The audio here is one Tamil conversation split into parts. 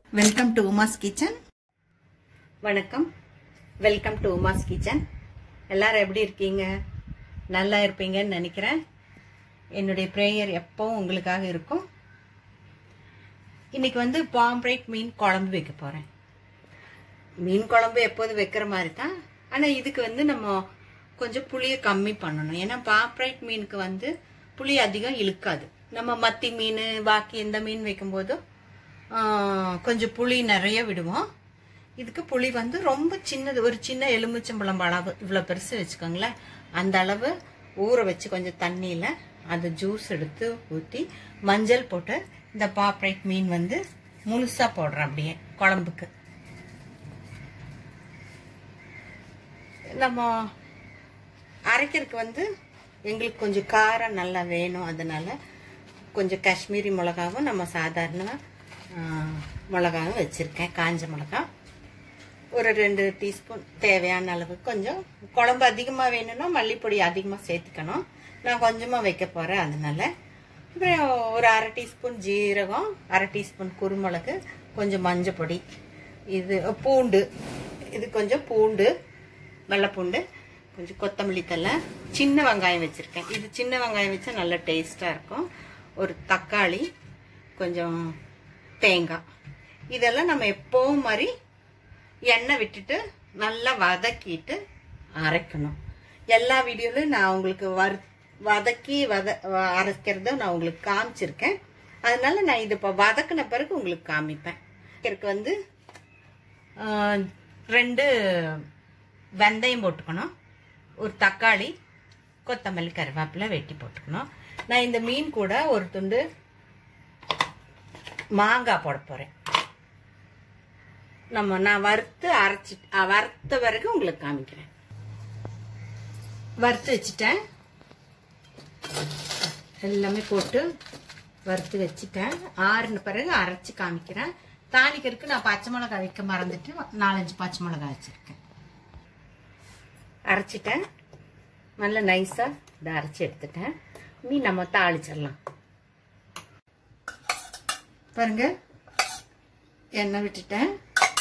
வெல்கம் டு உமாஸ் கிச்சன் வணக்கம் வெல்கம் டு உமாஸ் கிச்சன் எல்லாரும் எப்படி இருக்கீங்க நல்லா இருப்பீங்கன்னு நினைக்கிறேன் என்னுடைய ப்ரேயர் எப்பவும் உங்களுக்காக இருக்கும் இன்னைக்கு வந்து பாம்ப்ரேட் மீன் குழம்பு வைக்க போறேன் மீன் குழம்பு எப்போதும் வைக்கிற மாதிரி தான் ஆனால் இதுக்கு வந்து நம்ம கொஞ்சம் புளியை கம்மி பண்ணணும் ஏன்னா பாம்ப்ரேட் மீனுக்கு வந்து புளி அதிகம் இழுக்காது நம்ம மத்தி மீன் பாக்கி எந்த மீன் வைக்கும்போது ஆஹ், கொஞ்சம் புளி நிறைய விடுவோம் இதுக்கு புளி வந்து ரொம்ப சின்னது ஒரு சின்ன எலுமிச்சம்பழம் அளவு இவ்வளோ பெருசு வச்சுக்கோங்களேன் அந்த அளவு ஊற வச்சு கொஞ்சம் தண்ணியில் அந்த ஜூஸ் எடுத்து ஊற்றி மஞ்சள் போட்டு இந்த பாப்ரைட் மீன் வந்து முழுசாக போடுறேன் அப்படியே குழம்புக்கு நம்ம அரைக்கிறதுக்கு வந்து எங்களுக்கு கொஞ்சம் காரம் நல்லா வேணும் அதனால கொஞ்சம் காஷ்மீரி மிளகாவும் நம்ம சாதாரண ஆ, மிளகாவும் வச்சுருக்கேன் காஞ்ச மிளகா ஒரு ரெண்டு டீஸ்பூன் தேவையான அளவு கொஞ்சம் குழம்பு அதிகமாக வேணும்னா மல்லிப்பொடி அதிகமாக சேர்த்துக்கணும் நான் கொஞ்சமாக வைக்க போகிறேன் அதனால அப்புறம் ஒரு அரை டீஸ்பூன் ஜீரகம் அரை டீஸ்பூன் குருமிளகு கொஞ்சம் மஞ்சள் பொடி இது பூண்டு இது கொஞ்சம் பூண்டு வெள்ளைப்பூண்டு கொஞ்சம் கொத்தமல்லி தழை சின்ன வெங்காயம் வச்சுருக்கேன் இது சின்ன வெங்காயம் வச்சா நல்ல டேஸ்ட்டாக இருக்கும் ஒரு தக்காளி கொஞ்சம் தேங்காய் இதெல்லாம் நம்ம எப்பவும் மாதிரி எண்ணெய் விட்டுட்டு நல்லா வதக்கிட்டு அரைக்கணும் எல்லா வீடியோலையும் நான் உங்களுக்கு வறு வதக்கி வத வ- அரைக்கிறத நான் உங்களுக்கு காமிச்சிருக்கேன் அதனால நான் இது இப்போ வதக்கின பிறகு உங்களுக்கு காமிப்பேன் இதுக்கு வந்து ஆஹ், ரெண்டு வெந்தயம் போட்டுக்கணும் ஒரு தக்காளி கொத்தமல்லி கருவேப்பிலை வெட்டி போட்டுக்கணும் நான் இந்த மீன் கூட ஒரு துண்டு மாங்காய் போட போகிறேன் நம்ம நான் வறுத்து அரைச்சி அ, வறுத்த பிறகு உங்களுக்கு காமிக்கிறேன் வறுத்து வச்சுட்டேன் எல்லாமே போட்டு வறுத்து வச்சுட்டேன் ஆறுன பிறகு அரைச்சி காமிக்கிறேன் தாளிக்கிறதுக்கு நான் பச்சை மிளகாய் வைக்க மறந்துட்டு நாலஞ்சு பச்சை மிளகாய் வச்சிருக்கேன் அரைச்சிட்டேன் நல்ல நைஸாக இதை அரைச்சி எடுத்துட்டேன் நீ நம்ம தாளிச்சிடலாம் பாருங்க எண்ணெய் விட்டுட்டேன்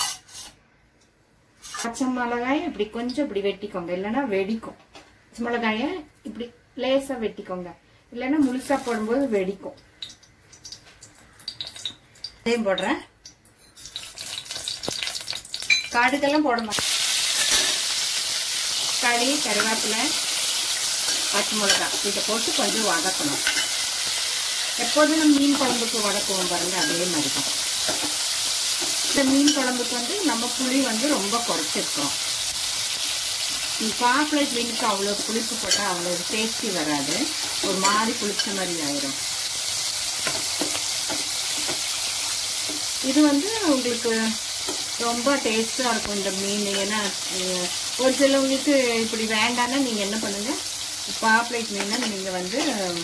பச்சை மிளகாயை இப்படி கொஞ்சம் இப்படி வெட்டிக்கோங்க இல்லைன்னா வெடிக்கும் பச்சை மிளகாய இப்படி லேசா வெட்டிக்கோங்க இல்லைன்னா முழுசா போடும்போது வெடிக்கும் இதையும் போடுறேன் கடுகெல்லாம் போட மாட்டேன் களி கருவேப்பிலை பச்சை மிளகாய் இதை போட்டு கொஞ்சம் வதக்கணும் எப்போதும் நம்ம மீன் குழம்புக்கு வதக்குவோம் பாருங்க அதே மாதிரி தான் இந்த மீன் குழம்புக்கு வந்து நம்ம புளி வந்து ரொம்ப குறைச்சிருக்கோம் பாப்புலேட் மீனுக்கு அவ்வளோ புளிப்பு போட்டால் அவ்வளோ டேஸ்டி வராது ஒரு மாதிரி புளிச்ச மாதிரி ஆயிரும் இது வந்து உங்களுக்கு ரொம்ப டேஸ்டாக இருக்கும் இந்த மீன் ஏன்னா அஹ், ஒரு சிலவங்களுக்கு இப்படி வேண்டாம்னா நீங்கள் என்ன பண்ணுங்க பாப்புலேட் மீனை நீங்கள் வந்து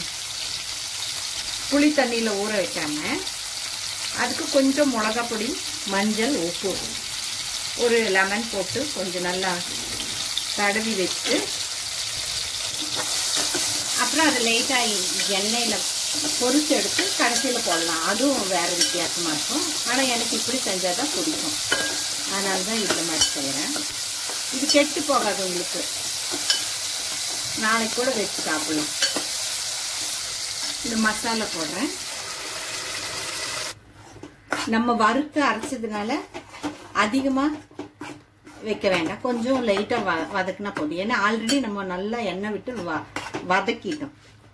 புளி தண்ணியில் ஊற வைக்காம அதுக்கு கொஞ்சம் மிளகா பொடி மஞ்சள் உப்பு ஒரு லெமன் போட்டு கொஞ்சம் நல்லா தடவி வச்சு அப்புறம் அதை லைட்டாக எண்ணெயில் பொரிச்சு எடுத்து கடைசியில் போடலாம் அதுவும் வேறு வித்தியாசமாக இருக்கும் ஆனால் எனக்கு இப்படி செஞ்சால் தான் பிடிக்கும் அதனால தான் இந்த மாதிரி செய்கிறேன் இது கெட்டு போகாது உங்களுக்கு நாளைக்கு கூட வச்சு சாப்பிடலாம் இந்த மசாலா போடுறேன் நம்ம வறுத்து அரைச்சதுனால அதிகமாக வைக்க வேண்டாம் கொஞ்சம் லைட்டாக வ வதக்குனா போதும் ஏன்னா ஆல்ரெடி நம்ம நல்லா எண்ணெய் விட்டு வ வதக்கிட்டோம்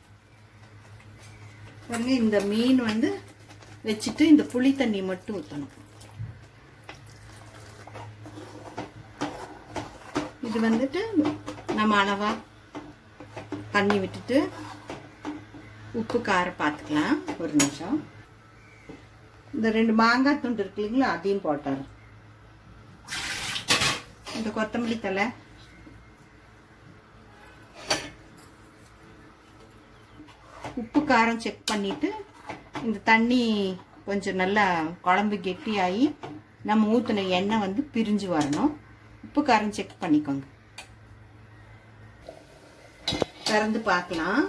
பாருங்க இந்த மீன் வந்து வச்சுட்டு இந்த புளி தண்ணி மட்டும் ஊற்றணும் இது வந்துட்டு நம்ம அளவா தண்ணி விட்டுட்டு உப்பு காரம் பார்த்துக்கலாம் ஒரு நிமிஷம் இந்த ரெண்டு மாங்காய் துண்டு இருக்கு இல்லைங்களா அதையும் போட்டார் இந்த கொத்தமல்லி தலை உப்பு காரம் செக் பண்ணிட்டு இந்த தண்ணி கொஞ்சம் நல்லா குழம்பு கெட்டியாகி நம்ம ஊற்றின எண்ணெய் வந்து பிரிஞ்சு வரணும் உப்பு காரம் செக் பண்ணிக்கோங்க திறந்து பார்க்கலாம்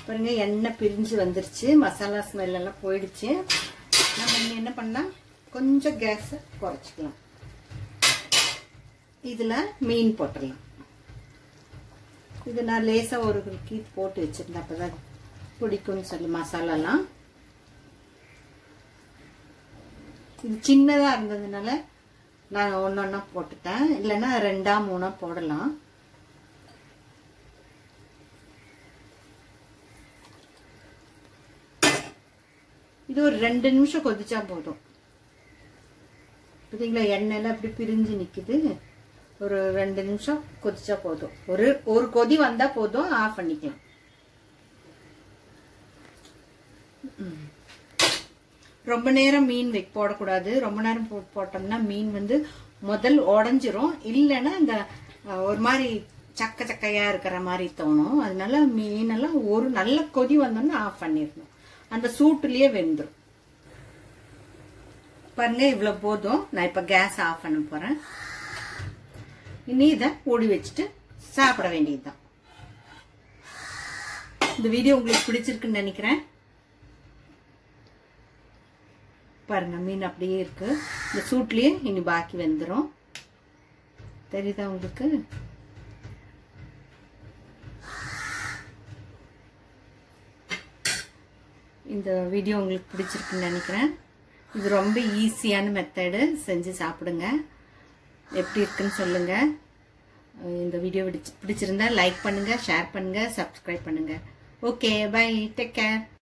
பாருங்க எண்ணெய் பிரிஞ்சு வந்துருச்சு மசாலா ஸ்மெல் எல்லாம் போயிடுச்சு நம்ம இனி என்ன பண்ணலாம் கொஞ்சம் கேஸை குறைச்சிக்கலாம் இதில் மீன் போட்டுடலாம் இது நான் லேசாக ஒரு கீத் போட்டு வச்சிருந்தேன் அப்போ தான் பிடிக்கும்னு சொல்லி மசாலாலாம் இது சின்னதாக இருந்ததுனால நான் ஒன்று ஒன்றா போட்டுட்டேன் இல்லைன்னா ரெண்டா மூணா போடலாம் இது ஒரு ரெண்டு நிமிஷம் கொதிச்சா போதும் பார்த்தீங்களா எண்ணெயெல்லாம் அப்படி பிரிஞ்சு நிற்குது ஒரு ரெண்டு நிமிஷம் கொதிச்சா போதும் ஒரு ஒரு கொதி வந்தா போதும் ஆஃப் பண்ணிக்கலாம் ம். ரொம்ப நேரம் மீன் வைக்க போடக்கூடாது ரொம்ப நேரம் போ போட்டோம்னா மீன் வந்து முதல் உடஞ்சிரும் இல்லைன்னா இந்த அஹ், ஒரு மாதிரி சக்க சக்கையா இருக்கிற மாதிரி தோணும் அதனால மீனெல்லாம் ஒரு நல்ல கொதி வந்தோம்னா ஆஃப் பண்ணிடணும் அந்த சூட்டுலயே வெந்துடும் பாருங்க இவ்வளவு போதும் நான் இப்ப கேஸ் ஆஃப் பண்ண போறேன் இனி இதை மூடி வச்சுட்டு சாப்பிட வேண்டியதுதான் இந்த வீடியோ உங்களுக்கு பிடிச்சிருக்குன்னு நினைக்கிறேன் பாருங்க மீன் அப்படியே இருக்கு இந்த சூட்லயே இனி பாக்கி வெந்துடும் தெரியுதா உங்களுக்கு இந்த வீடியோ உங்களுக்கு பிடிச்சிருக்குன்னு நினைக்கிறேன் இது ரொம்ப ஈஸியான மெத்தடு செஞ்சு சாப்பிடுங்க எப்படி இருக்குன்னு சொல்லுங்க இந்த வீடியோ பிடிச்சிருந்தா லைக் பண்ணுங்க ஷேர் பண்ணுங்க சப்ஸ்கிரைப் பண்ணுங்க ஓகே பை டேக் கேர்